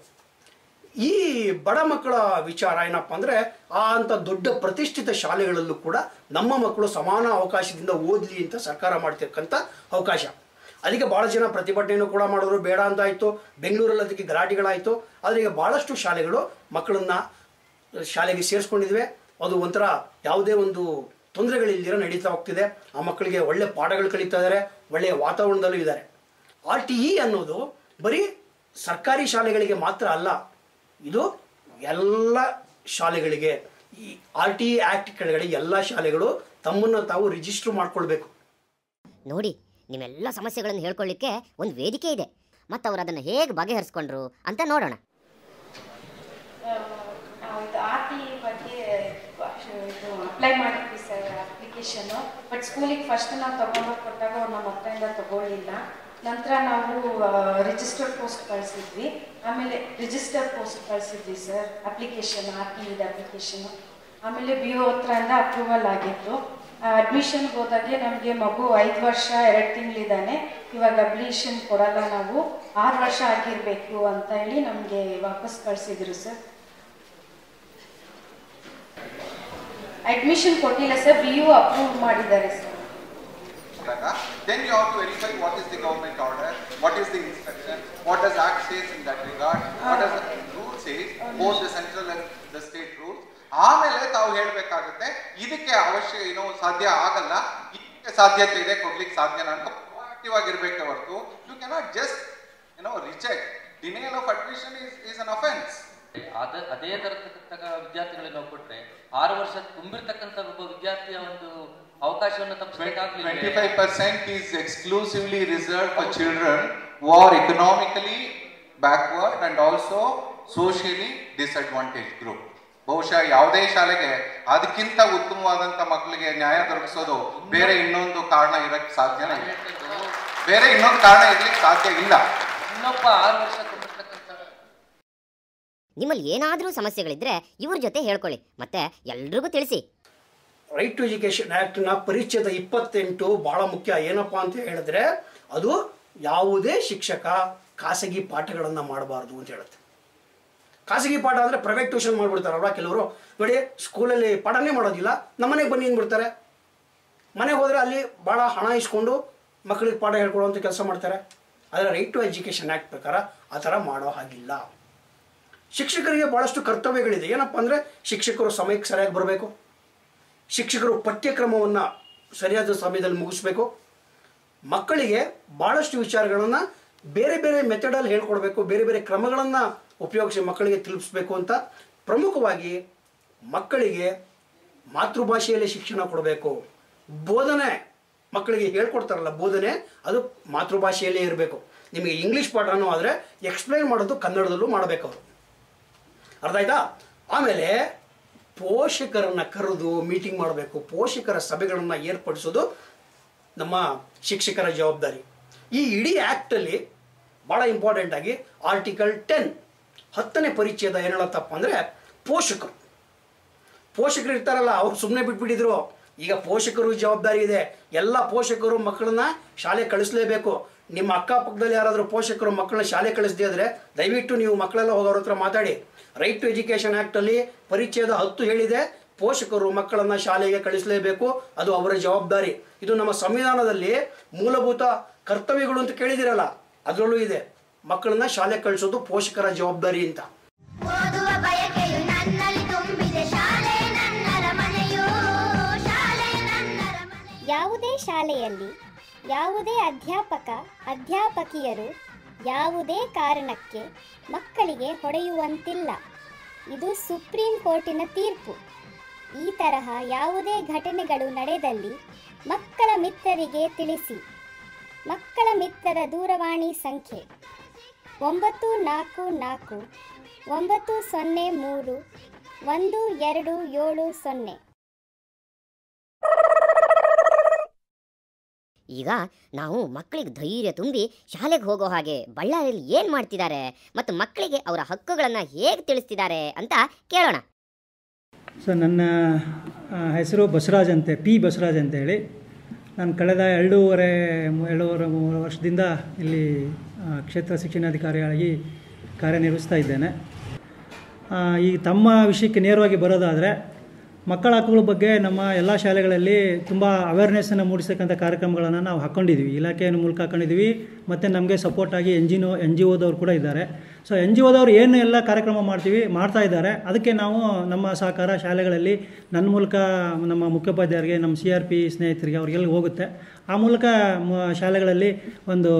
ಈ ಬಡ ಮಕ್ಕಳ ವಿಚಾರ ಏನಪ್ಪ ಅಂದರೆ ಆ ಅಂಥ ದೊಡ್ಡ ಪ್ರತಿಷ್ಠಿತ ಶಾಲೆಗಳಲ್ಲೂ ಕೂಡ ನಮ್ಮ ಮಕ್ಕಳು ಸಮಾನ ಅವಕಾಶದಿಂದ ಓದಲಿ ಅಂತ ಸರ್ಕಾರ ಮಾಡ್ತಿರ್ತಕ್ಕಂಥ ಅವಕಾಶ ಅದಕ್ಕೆ ಭಾಳ ಜನ ಪ್ರತಿಭಟನೆಯನ್ನು ಕೂಡ ಮಾಡಿದ್ರು ಬೇಡ ಅಂತ ಆಯಿತು ಬೆಂಗಳೂರಲ್ಲಿ ಅದಕ್ಕೆ ಗಲಾಟೆಗಳಾಯಿತು ಆದರೆ ಈಗ ಭಾಳಷ್ಟು ಶಾಲೆಗಳು ಮಕ್ಕಳನ್ನು ಶಾಲೆಗೆ ಸೇರಿಸ್ಕೊಂಡಿದ್ವಿ ಅದು ಒಂಥರ ಯಾವುದೇ ಒಂದು ತೊಂದರೆಗಳಿಲ್ದಿರ ನಡೀತಾ ಹೋಗ್ತಿದೆ ಆ ಮಕ್ಕಳಿಗೆ ಒಳ್ಳೆ ಪಾಠಗಳು ಕಲಿತಾ ಇದ್ದಾರೆ ಒಳ್ಳೆಯ ವಾತಾವರಣದಲ್ಲೂ ಇದ್ದಾರೆ ಆರ್ ಟಿ ಇ ಅನ್ನೋದು ಬರೀ ಸರ್ಕಾರಿ ಶಾಲೆಗಳಿಗೆ ಮಾತ್ರ ಅಲ್ಲ ಇದು ಎಲ್ಲ ಶಾಲೆಗಳಿಗೆ ಈ ಆರ್ ಟಿ ಇ ಆ್ಯಕ್ಟ್ ಕೆಳಗಡೆ ಎಲ್ಲ ಶಾಲೆಗಳು ತಮ್ಮನ್ನು ತಾವು ರಿಜಿಸ್ಟರ್ ಮಾಡ್ಕೊಳ್ಬೇಕು ನೋಡಿ ನಿಮ್ಮೆಲ್ಲ ಸಮಸ್ಯೆಗಳನ್ನು ಹೇಳ್ಕೊಳ್ಳಿಕ್ಕೆ ಒಂದು ವೇದಿಕೆ ಇದೆ ಮತ್ತು ಅವ್ರು ಅದನ್ನು ಹೇಗೆ ಬಗೆಹರಿಸ್ಕೊಂಡ್ರು ಅಂತ ನೋಡೋಣ ಇದು ಆರ್ ಟಿ ಬಗ್ಗೆ ಇದು ಅಪ್ಲೈ ಮಾಡಿದ್ವಿ ಸರ್ ಅಪ್ಲಿಕೇಶನ್ನು ಬಟ್ ಸ್ಕೂಲಿಗೆ ಫಸ್ಟ್ ನಾವು ತಗೊಂಡೋಗಿ ಕೊಟ್ಟಾಗ ಅವ್ರು ನಮ್ಮ ಹತ್ರದಿಂದ ತಗೊಳ್ಳಿಲ್ಲ ನಂತರ ನಾವು ರಿಜಿಸ್ಟರ್ ಪೋಸ್ಟ್ ಕಳಿಸಿದ್ವಿ ಆಮೇಲೆ ರಿಜಿಸ್ಟರ್ ಪೋಸ್ಟ್ ಕಳಿಸಿದ್ವಿ ಸರ್ ಅಪ್ಲಿಕೇಶನ್ ಆರ್ ಟಿ ಇದು ಅಪ್ಲಿಕೇಶನ್ ಆಮೇಲೆ ಬಿ ಒ ಹತ್ರದಿಂದ ಅಪ್ರೂವಲ್ ಆಗಿತ್ತು ಅಡ್ಮಿಷನ್ಗೆ ಹೋದಾಗೆ ನಮಗೆ ಮಗು ಐದು ವರ್ಷ ಎರಡು ತಿಂಗಳಿದ್ದಾನೆ ಇವಾಗ ಅಬ್ಲಿಷನ್ ಕೊಡಲ್ಲ ನಾವು ಆರು ವರ್ಷ ಆಗಿರಬೇಕು ಅಂತ ಹೇಳಿ ನಮಗೆ ವಾಪಸ್ ಕಳಿಸಿದ್ರು ಸರ್ ಅಡ್ಮಿಷನ್ ಕೊಟ್ಟಿಲ್ಲ ಸರ್ ಬಿ ಯು ಅಪ್ರೂವ್ ಮಾಡಿದ್ದಾರೆ sir Then you have to verify what is the government order, what is the instruction, what does Act says in that regard, what does the rule says, both the central and the state rules. ಆಮೇಲೆ ತಾವು ಹೇಳ್ಬೇಕಾಗುತ್ತೆ ಇದಕ್ಕೆ ಅವಶ್ಯ ಏನೋ ಸಾಧ್ಯ ಆಗಲ್ಲ ಇದಕ್ಕೆ ಸಾಧ್ಯತೆ ಇದೆ ಕೊಡ್ಲಿಕ್ಕೆ ಸಾಧ್ಯ ಅಂತ ಆಕ್ಟಿವ್ ಆಗಿರ್ಬೇಕೆ ಹೊರತು ಯು ಕೆನಾಟ್ ಜಸ್ಟ್ ಏನೋ reject denial of admission is is an offence ಅದ ಅದೇ ತರತಕ್ಕ ವಿದ್ಯಾರ್ಥಿಗಳಿಗೆ ನಾವು ಕೊಟ್ರೆ ಆರು ವರ್ಷ ತುಂಬಿರ್ತಕ್ಕಂಥ ಒಬ್ಬ ವಿದ್ಯಾರ್ಥಿಯ ಒಂದು ಅವಕಾಶವನ್ನು ತಪ್ಪಿಸಬೇಕಾಗ್ಲಿಲ್ಲ 25% is exclusively reserved for children who are economically backward and also socially disadvantaged group. ಬಹುಶಃ ಯಾವುದೇ ಶಾಲೆಗೆ ಅದಕ್ಕಿಂತ ಉತ್ತಮವಾದಂತ ಮಕ್ಕಳಿಗೆ ನ್ಯಾಯ ದೊರಕಿಸೋದು ಬೇರೆ ಇನ್ನೊಂದು ಕಾರಣ ಇರಕ್ಕೆ ಸಾಧ್ಯನೇ ಇಲ್ಲ ಬೇರೆ ಇನ್ನೊಂದು ಕಾರಣ ಇರ್ಲಿಕ್ಕೆ ಸಾಧ್ಯ ಇಲ್ಲ ಇನ್ನೊಬ್ಬ ಆರು ವರ್ಷ ತುಂಬಿರ್ತಕ್ಕಂಥ ನಿಮ್ಮಲ್ಲಿ ಏನಾದರೂ ಸಮಸ್ಯೆಗಳಿದ್ರೆ ಇವ್ರ ಜೊತೆ ಹೇಳ್ಕೊಳ್ಳಿ ಮತ್ತೆ ಎಲ್ರಿಗೂ ತಿಳಿಸಿ ರೈಟ್ ಟು ಎಜುಕೇಷನ್ ಆ್ಯಕ್ಟ್ನ ಪರಿಚಯದ ಇಪ್ಪತ್ತೆಂಟು ಬಹಳ ಮುಖ್ಯ ಏನಪ್ಪ ಅಂತ ಹೇಳಿದ್ರೆ ಅದು ಯಾವುದೇ ಶಿಕ್ಷಕ ಖಾಸಗಿ ಪಾಠಗಳನ್ನು ಮಾಡಬಾರ್ದು ಅಂತ ಹೇಳುತ್ತೆ ಖಾಸಗಿ ಪಾಠ ಅಂದರೆ ಪ್ರೈವೇಟ್ ಟ್ಯೂಷನ್ ಮಾಡಿಬಿಡ್ತಾರಲ್ವ ಕೆಲವರು ನೋಡಿ ಸ್ಕೂಲಲ್ಲಿ ಪಾಠನೇ ಮಾಡೋದಿಲ್ಲ ನಮ್ಮನೆಗೆ ಬನ್ನಿ ಅಂದ್ಬಿಡ್ತಾರೆ ಮನೆಗೆ ಹೋದರೆ ಅಲ್ಲಿ ಭಾಳ ಹಣ ಇಸ್ಕೊಂಡು ಮಕ್ಕಳಿಗೆ ಪಾಠ ಹೇಳ್ಕೊಡುವಂಥ ಕೆಲಸ ಮಾಡ್ತಾರೆ ಆದರೆ ರೈಟ್ ಟು ಎಜುಕೇಷನ್ ಆ್ಯಕ್ಟ್ ಪ್ರಕಾರ ಆ ಥರ ಮಾಡೋ ಹಾಗಿಲ್ಲ ಶಿಕ್ಷಕರಿಗೆ ಭಾಳಷ್ಟು ಕರ್ತವ್ಯಗಳಿದೆ ಏನಪ್ಪ ಅಂದರೆ ಶಿಕ್ಷಕರು ಸಮಯಕ್ಕೆ ಸರಿಯಾಗಿ ಬರಬೇಕು ಶಿಕ್ಷಕರು ಪಠ್ಯಕ್ರಮವನ್ನು ಸರಿಯಾದ ಸಮಯದಲ್ಲಿ ಮುಗಿಸ್ಬೇಕು ಮಕ್ಕಳಿಗೆ ಭಾಳಷ್ಟು ವಿಚಾರಗಳನ್ನು ಬೇರೆ ಬೇರೆ ಮೆಥಡಲ್ಲಿ ಹೇಳ್ಕೊಡ್ಬೇಕು ಬೇರೆ ಬೇರೆ ಕ್ರಮಗಳನ್ನು ಉಪಯೋಗಿಸಿ ಮಕ್ಕಳಿಗೆ ತಿಳಿಸ್ಬೇಕು ಅಂತ ಪ್ರಮುಖವಾಗಿ ಮಕ್ಕಳಿಗೆ ಮಾತೃಭಾಷೆಯಲ್ಲಿ ಶಿಕ್ಷಣ ಕೊಡಬೇಕು ಬೋಧನೆ ಮಕ್ಕಳಿಗೆ ಹೇಳ್ಕೊಡ್ತಾರಲ್ಲ ಬೋಧನೆ ಅದು ಮಾತೃಭಾಷೆಯಲ್ಲೇ ಇರಬೇಕು ನಿಮಗೆ ಇಂಗ್ಲೀಷ್ ಪಾಠನೂ ಆದರೆ ಎಕ್ಸ್ಪ್ಲೈನ್ ಮಾಡೋದು ಕನ್ನಡದಲ್ಲೂ ಮಾಡಬೇಕು ಅವರು ಅರ್ಥ ಆಯ್ತಾ ಆಮೇಲೆ ಪೋಷಕರನ್ನ ಕರೆದು ಮೀಟಿಂಗ್ ಮಾಡಬೇಕು ಪೋಷಕರ ಸಭೆಗಳನ್ನು ಏರ್ಪಡಿಸೋದು ನಮ್ಮ ಶಿಕ್ಷಕರ ಜವಾಬ್ದಾರಿ ಈ ಇಡೀ ಆ್ಯಕ್ಟಲ್ಲಿ ಭಾಳ ಇಂಪಾರ್ಟೆಂಟ್ ಆಗಿ ಆರ್ಟಿಕಲ್ ಟೆನ್ ಹತ್ತನೇ ಪರಿಚಯದ ಏನು ಹೇಳತ್ತಪ್ಪ ಅಂದರೆ ಪೋಷಕರು ಪೋಷಕರು ಇರ್ತಾರಲ್ಲ ಅವ್ರು ಸುಮ್ಮನೆ ಬಿಟ್ಬಿಟ್ಟಿದ್ರು ಈಗ ಪೋಷಕರು ಜವಾಬ್ದಾರಿ ಇದೆ ಎಲ್ಲ ಪೋಷಕರು ಮಕ್ಕಳನ್ನ ಶಾಲೆ ಕಳಿಸ್ಲೇಬೇಕು ನಿಮ್ಮ ಅಕ್ಕಪಕ್ಕದಲ್ಲಿ ಯಾರಾದರೂ ಪೋಷಕರು ಮಕ್ಕಳನ್ನ ಶಾಲೆ ಕಳಿಸದೇ ಇದ್ರೆ ದಯವಿಟ್ಟು ನೀವು ಮಕ್ಕಳೆಲ್ಲ ಹೋಗೋರ ಹತ್ರ ಮಾತಾಡಿ ರೈಟ್ ಟು ಎಜುಕೇಷನ್ ಆ್ಯಕ್ಟಲ್ಲಿ ಪರಿಚಯದ ಹತ್ತು ಹೇಳಿದೆ ಪೋಷಕರು ಮಕ್ಕಳನ್ನ ಶಾಲೆಗೆ ಕಳಿಸಲೇಬೇಕು ಅದು ಅವರ ಜವಾಬ್ದಾರಿ ಇದು ನಮ್ಮ ಸಂವಿಧಾನದಲ್ಲಿ ಮೂಲಭೂತ ಕರ್ತವ್ಯಗಳು ಅಂತ ಕೇಳಿದಿರಲ್ಲ ಅದರಲ್ಲೂ ಇದೆ ಮಕ್ಕಳನ್ನ ಶಾಲೆ ಕಳಿಸೋದು ಪೋಷಕರ ಜವಾಬ್ದಾರಿ ಅಂತ ಓದುವ ಬಯಕೆಯು ನನ್ನಲ್ಲಿ ತುಂಬಿದೆ ಶಾಲೆ ನನ್ನರ ಮನೆಯೋ ಶಾಲೆ ನನ್ನರ ಯಾವುದೇ ಶಾಲೆಯಲ್ಲಿ ಯಾವುದೇ ಅಧ್ಯಾಪಕ ಅಧ್ಯಾಪಕಿಯರು ಯಾವುದೇ ಕಾರಣಕ್ಕೆ ಮಕ್ಕಳಿಗೆ ಹೊಡೆಯುವಂತಿಲ್ಲ ಇದು ಸುಪ್ರೀಂ ಕೋರ್ಟಿನ ತೀರ್ಪು ಈ ತರಹ ಯಾವುದೇ ಘಟನೆಗಳು ನಡೆದಲ್ಲಿ ಮಕ್ಕಳ ಮಿತ್ರರಿಗೆ ತಿಳಿಸಿ ಮಕ್ಕಳ ಮಿತ್ರರ ದೂರವಾಣಿ ಸಂಖ್ಯೆ ಒಂಬತ್ತು ನಾಲ್ಕು ನಾಲ್ಕು ಒಂಬತ್ತು ಸೊನ್ನೆ ಮೂರು ಒಂದು ಎರಡು ಏಳು ಸೊನ್ನೆ ಈಗ ನಾವು ಮಕ್ಕಳಿಗೆ ಧೈರ್ಯ ತುಂಬಿ ಶಾಲೆಗೆ ಹೋಗೋ ಹಾಗೆ ಬಳ್ಳಾರಿಯಲ್ಲಿ ಏನು ಮಾಡ್ತಿದ್ದಾರೆ ಮತ್ತು ಮಕ್ಕಳಿಗೆ ಅವರ ಹಕ್ಕುಗಳನ್ನು ಹೇಗೆ ತಿಳಿಸ್ತಿದ್ದಾರೆ ಅಂತ ಕೇಳೋಣ ಸೊ ನನ್ನ ಆ, ಹೆಸರು ಬಸವರಾಜ್ ಅಂತೆ ಪಿ ಬಸವರಾಜ್ ಅಂತ ಹೇಳಿ ನಾನು ಕಳೆದ ಎರಡೂವರೆ ಮೂ- ಎರಡೂವರೆ ಮೂರು ವರ್ಷದಿಂದ ಇಲ್ಲಿ ಆ, ಕ್ಷೇತ್ರ ಶಿಕ್ಷಣಾಧಿಕಾರಿಯಾಗಿ ಕಾರ್ಯನಿರ್ವಹಿಸ್ತಾ ಇದ್ದೇನೆ ಆ, ಈ ತಮ್ಮ ವಿಷಯಕ್ಕೆ ನೇರವಾಗಿ ಬರೋದಾದರೆ ಮಕ್ಕಳ ಹಕ್ಕುಗಳ ಬಗ್ಗೆ ನಮ್ಮ ಎಲ್ಲ ಶಾಲೆಗಳಲ್ಲಿ ತುಂಬ ಅವೇರ್ನೆಸ್ಸನ್ನು ಮೂಡಿಸ್ತಕ್ಕಂಥ ಕಾರ್ಯಕ್ರಮಗಳನ್ನು ನಾವು ಹಾಕ್ಕೊಂಡಿದ್ವಿ ಇಲಾಖೆಯ ಮೂಲಕ ಹಾಕ್ಕೊಂಡಿದ್ವಿ ಮತ್ತು ನಮಗೆ ಸಪೋರ್ಟಾಗಿ ಎನ್ ಜಿ ಎನ್ ಜಿ ಒದವ್ರು ಕೂಡ ಇದ್ದಾರೆ ಸೊ ಎನ್ ಜಿ ಒದವ್ರು ಏನು ಎಲ್ಲ ಕಾರ್ಯಕ್ರಮ ಮಾಡ್ತೀವಿ ಮಾಡ್ತಾ ಇದ್ದಾರೆ ಅದಕ್ಕೆ ನಾವು ನಮ್ಮ ಸಹಕಾರ ಶಾಲೆಗಳಲ್ಲಿ ನನ್ನ ಮೂಲಕ ನಮ್ಮ ಮುಖ್ಯೋಪಾಧ್ಯಾಯರಿಗೆ ನಮ್ಮ ಸಿ ಆರ್ ಪಿ ಸ್ನೇಹಿತರಿಗೆ ಅವ್ರಿಗೆಲ್ಲ ಹೋಗುತ್ತೆ ಆ ಮೂಲಕ ಮ- ಶಾಲೆಗಳಲ್ಲಿ ಒಂದು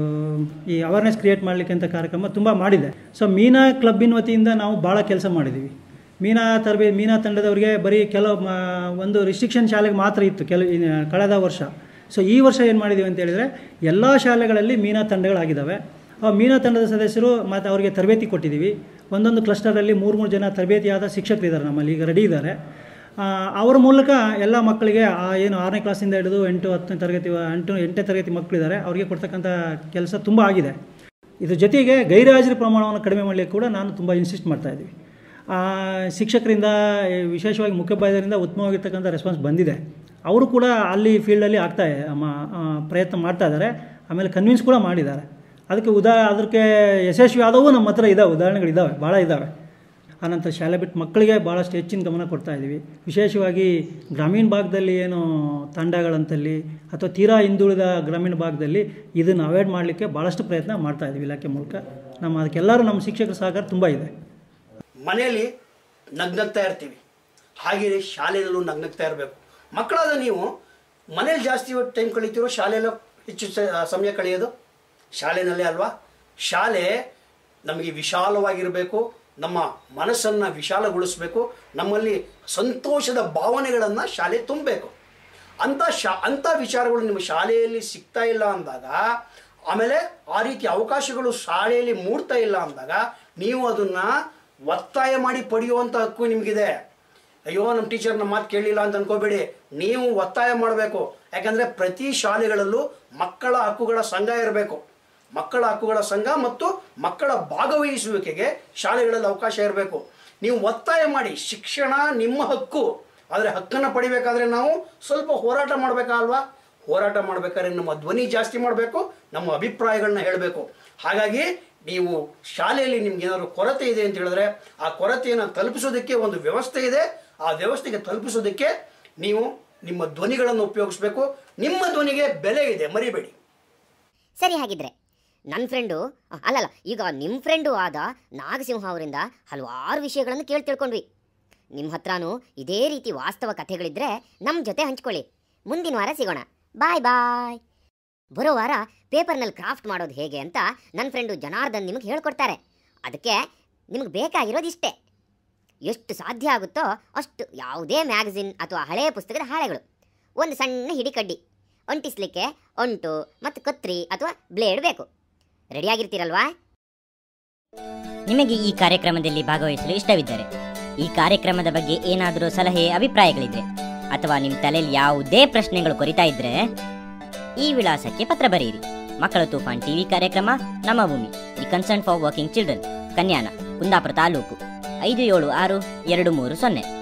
ಈ ಅವೇರ್ನೆಸ್ ಕ್ರಿಯೇಟ್ ಮಾಡಲಿಕ್ಕೆ ಅಂತ ಕಾರ್ಯಕ್ರಮ ತುಂಬ ಮಾಡಿದೆ ಸೊ ಮೀನಾ ಕ್ಲಬ್ಬಿನ ವತಿಯಿಂದ ನಾವು ಭಾಳ ಕೆಲಸ ಮಾಡಿದ್ದೀವಿ ಮೀನಾ ತರಬೇ ಮೀನಾ ತಂಡದವರಿಗೆ ಬರೀ ಕೆಲವು ಮ- ಒಂದು ರಿಸ್ಟ್ರಿಕ್ಷನ್ ಶಾಲೆಗೆ ಮಾತ್ರ ಇತ್ತು ಕೆಲವು ಇನ್ನು ಕಳೆದ ವರ್ಷ ಸೊ ಈ ವರ್ಷ ಏನು ಮಾಡಿದ್ದೀವಿ ಅಂತ ಹೇಳಿದರೆ ಎಲ್ಲ ಶಾಲೆಗಳಲ್ಲಿ ಮೀನಾ ತಂಡಗಳಾಗಿದ್ದಾವೆ ಆ ಮೀನಾ ತಂಡದ ಸದಸ್ಯರು ಮತ್ತು ಅವರಿಗೆ ತರಬೇತಿ ಕೊಟ್ಟಿದ್ದೀವಿ ಒಂದೊಂದು ಕ್ಲಸ್ಟರಲ್ಲಿ ಮೂರು ಮೂರು ಜನ ತರಬೇತಿಯಾದ ಶಿಕ್ಷಕರಿದ್ದಾರೆ ನಮ್ಮಲ್ಲಿ ಈಗ ರೆಡಿ ಇದ್ದಾರೆ ಆ, ಅವರ ಮೂಲಕ ಎಲ್ಲ ಮಕ್ಕಳಿಗೆ ಆ ಏನು ಆರನೇ ಕ್ಲಾಸಿಂದ ಹಿಡಿದು ಎಂಟು ಹತ್ತನೇ ತರಗತಿ ಎಂಟು ಎಂಟನೇ ತರಗತಿ ಮಕ್ಕಳಿದ್ದಾರೆ ಅವರಿಗೆ ಕೊಡ್ತಕ್ಕಂಥ ಕೆಲಸ ತುಂಬ ಆಗಿದೆ ಇದ್ರ ಜೊತೆಗೆ ಗೈರುಹಾಜರಿ ಪ್ರಮಾಣವನ್ನು ಕಡಿಮೆ ಮಾಡಲಿಕ್ಕೆ ಕೂಡ ನಾನು ತುಂಬ ಇನ್ಸಿಸ್ಟ್ ಮಾಡ್ತಾ ಇದ್ದೀವಿ ಆ, ಶಿಕ್ಷಕರಿಂದ ಈ ವಿಶೇಷವಾಗಿ ಮುಖ್ಯೋಪಾಧ್ಯಾಯರಿಂದ ಉತ್ತಮವಾಗಿರ್ತಕ್ಕಂಥ ರೆಸ್ಪಾನ್ಸ್ ಬಂದಿದೆ ಅವರು ಕೂಡ ಅಲ್ಲಿ ಫೀಲ್ಡಲ್ಲಿ ಆಗ್ತಾ ಮ- ಆ, ಪ್ರಯತ್ನ ಮಾಡ್ತಾ ಇದ್ದಾರೆ ಆಮೇಲೆ ಕನ್ವಿನ್ಸ್ ಕೂಡ ಮಾಡಿದ್ದಾರೆ ಅದಕ್ಕೆ ಉದಾ ಅದಕ್ಕೆ ಯಶಸ್ವಿ ಆದವು ನಮ್ಮ ಹತ್ರ ಇದ್ದಾವೆ ಉದಾಹರಣೆಗಳಿದ್ದಾವೆ ಭಾಳ ಇದ್ದಾವೆ ಆನಂತರ ಶಾಲೆ ಬಿಟ್ಟು ಮಕ್ಕಳಿಗೆ ಭಾಳಷ್ಟು ಹೆಚ್ಚಿನ ಗಮನ ಕೊಡ್ತಾ ಇದ್ದೀವಿ ವಿಶೇಷವಾಗಿ ಗ್ರಾಮೀಣ ಭಾಗದಲ್ಲಿ ಏನು ತಾಂಡಗಳಂತಲ್ಲಿ ಅಥವಾ ತೀರಾ ಹಿಂದುಳಿದ ಗ್ರಾಮೀಣ ಭಾಗದಲ್ಲಿ ಇದನ್ನು ಅವಾಯ್ಡ್ ಮಾಡಲಿಕ್ಕೆ ಭಾಳಷ್ಟು ಪ್ರಯತ್ನ ಮಾಡ್ತಾ ಇದ್ದೀವಿ ಇಲಾಖೆ ಮೂಲಕ ನಮ್ಮ ಅದಕ್ಕೆಲ್ಲರೂ ನಮ್ಮ ಶಿಕ್ಷಕರ ಸಹಕಾರ ತುಂಬ ಇದೆ ಮನೆಯಲ್ಲಿ ನಗ್ನಗ್ತಾ ಇರ್ತೀವಿ ಹಾಗೆಯೇ ಶಾಲೆಯಲ್ಲೂ ನಗ್ನಗ್ತಾ ಇರಬೇಕು ಮಕ್ಕಳಾದ ನೀವು ಮನೇಲಿ ಜಾಸ್ತಿ ಟೈಮ್ ಕಳೀತಿರೋ ಶಾಲೆಯಲ್ಲೂ ಹೆಚ್ಚು ಸ- ಸಮಯ ಕಳೆಯೋದು ಶಾಲೆನಲ್ಲೇ ಅಲ್ವಾ ಶಾಲೆ ನಮಗೆ ವಿಶಾಲವಾಗಿರಬೇಕು ನಮ್ಮ ಮನಸ್ಸನ್ನು ವಿಶಾಲಗೊಳಿಸಬೇಕು ನಮ್ಮಲ್ಲಿ ಸಂತೋಷದ ಭಾವನೆಗಳನ್ನು ಶಾಲೆ ತುಂಬಬೇಕು ಅಂಥ ಶಾ ಅಂಥ ವಿಚಾರಗಳು ನಿಮ್ಮ ಶಾಲೆಯಲ್ಲಿ ಸಿಗ್ತಾ ಇಲ್ಲ ಅಂದಾಗ ಆಮೇಲೆ ಆ ರೀತಿ ಅವಕಾಶಗಳು ಶಾಲೆಯಲ್ಲಿ ಮೂಡ್ತಾ ಇಲ್ಲ ಅಂದಾಗ ನೀವು ಅದನ್ನು ಒತ್ತಾಯ ಮಾಡಿ ಪಡೆಯುವಂಥ ಹಕ್ಕು ನಿಮಗಿದೆ ಅಯ್ಯೋ ನಮ್ಮ ಟೀಚರ್ ನಮ್ಮ ಮಾತು ಕೇಳಲಿಲ್ಲ ಅಂತ ಅನ್ಕೋಬೇಡಿ ನೀವು ಒತ್ತಾಯ ಮಾಡಬೇಕು ಯಾಕಂದರೆ ಪ್ರತಿ ಶಾಲೆಗಳಲ್ಲೂ ಮಕ್ಕಳ ಹಕ್ಕುಗಳ ಸಂಘ ಇರಬೇಕು ಮಕ್ಕಳ ಹಕ್ಕುಗಳ ಸಂಘ ಮತ್ತು ಮಕ್ಕಳ ಭಾಗವಹಿಸುವಿಕೆಗೆ ಶಾಲೆಗಳಲ್ಲಿ ಅವಕಾಶ ಇರಬೇಕು ನೀವು ಒತ್ತಾಯ ಮಾಡಿ ಶಿಕ್ಷಣ ನಿಮ್ಮ ಹಕ್ಕು ಆದರೆ ಹಕ್ಕನ್ನು ಪಡಿಬೇಕಾದ್ರೆ ನಾವು ಸ್ವಲ್ಪ ಹೋರಾಟ ಮಾಡಬೇಕಲ್ವಾ ಹೋರಾಟ ಮಾಡಬೇಕಾದ್ರೆ ನಮ್ಮ ಧ್ವನಿ ಜಾಸ್ತಿ ಮಾಡಬೇಕು ನಮ್ಮ ಅಭಿಪ್ರಾಯಗಳನ್ನ ಹೇಳಬೇಕು ಹಾಗಾಗಿ ನೀವು ಶಾಲೆಯಲ್ಲಿ ನಿಮ್ಗೆ ಏನಾದರೂ ಕೊರತೆ ಇದೆ ಅಂತ ಹೇಳಿದ್ರೆ ಆ ಕೊರತೆಯನ್ನು ತಲುಪಿಸೋದಕ್ಕೆ ಒಂದು ವ್ಯವಸ್ಥೆ ಇದೆ ಆ ವ್ಯವಸ್ಥೆಗೆ ತಲುಪಿಸೋದಕ್ಕೆ ನೀವು ನಿಮ್ಮ ಧ್ವನಿಗಳನ್ನು ಉಪಯೋಗಿಸ್ಬೇಕು ನಿಮ್ಮ ಧ್ವನಿಗೆ ಬೆಲೆ ಇದೆ ಮರಿಬೇಡಿ ಸರಿ ಹಾಗಿದ್ರೆ ನನ್ನ ಫ್ರೆಂಡು ಅಲ್ಲಲ್ಲ ಈಗ ನಿಮ್ಮ ಫ್ರೆಂಡು ಆದ ನಾಗಸಿಂಹ ಅವರಿಂದ ಹಲವಾರು ವಿಷಯಗಳನ್ನು ಕೇಳಿ ತಿಳ್ಕೊಂಡ್ವಿ ನಿಮ್ಮ ಹತ್ರನೂ ಇದೇ ರೀತಿ ವಾಸ್ತವ ಕಥೆಗಳಿದ್ರೆ ನಮ್ಮ ಜೊತೆ ಹಂಚ್ಕೊಳ್ಳಿ ಮುಂದಿನ ವಾರ ಸಿಗೋಣ ಬಾಯ್ ಬಾಯ್ ಬರೋ ವಾರ ಪೇಪರ್ನಲ್ಲಿ ಕ್ರಾಫ್ಟ್ ಮಾಡೋದು ಹೇಗೆ ಅಂತ ನನ್ನ ಫ್ರೆಂಡು ಜನಾರ್ದನ್ ನಿಮಗೆ ಹೇಳ್ಕೊಡ್ತಾರೆ ಅದಕ್ಕೆ ನಿಮಗೆ ಬೇಕಾಗಿರೋದು ಇಷ್ಟೇ ಎಷ್ಟು ಸಾಧ್ಯ ಆಗುತ್ತೋ ಅಷ್ಟು ಯಾವುದೇ ಮ್ಯಾಗಝಿನ್ ಅಥವಾ ಹಳೆಯ ಪುಸ್ತಕದ ಹಾಳೆಗಳು ಒಂದು ಸಣ್ಣ ಹಿಡಿಕಡ್ಡಿ ಅಂಟಿಸ್ಲಿಕ್ಕೆ ಅಂಟು ಮತ್ತು ಕತ್ರಿ ಅಥವಾ ಬ್ಲೇಡ್ ಬೇಕು ರೆಡಿಯಾಗಿರ್ತೀರಲ್ವಾ ನಿಮಗೆ ಈ ಕಾರ್ಯಕ್ರಮದಲ್ಲಿ ಭಾಗವಹಿಸಲು ಇಷ್ಟವಿದ್ದರೆ ಈ ಕಾರ್ಯಕ್ರಮದ ಬಗ್ಗೆ ಏನಾದರೂ ಸಲಹೆ ಅಭಿಪ್ರಾಯಗಳಿದ್ರೆ ಅಥವಾ ನಿಮ್ಮ ತಲೆಯಲ್ಲಿ ಯಾವುದೇ ಪ್ರಶ್ನೆಗಳು ಕೊರಿತಾ ಇದ್ರೆ ಈ ವಿಳಾಸಕ್ಕೆ ಪತ್ರ ಬರೆಯಿರಿ ಮಕ್ಕಳ ತೂಫಾನ್ ಟಿವಿ ಕಾರ್ಯಕ್ರಮ Namma Bhoomi the concern for working children Kanyana Kundapura taluk ಐದು ಏಳು ಆರು ಎರಡು ಮೂರು ಸೊನ್ನೆ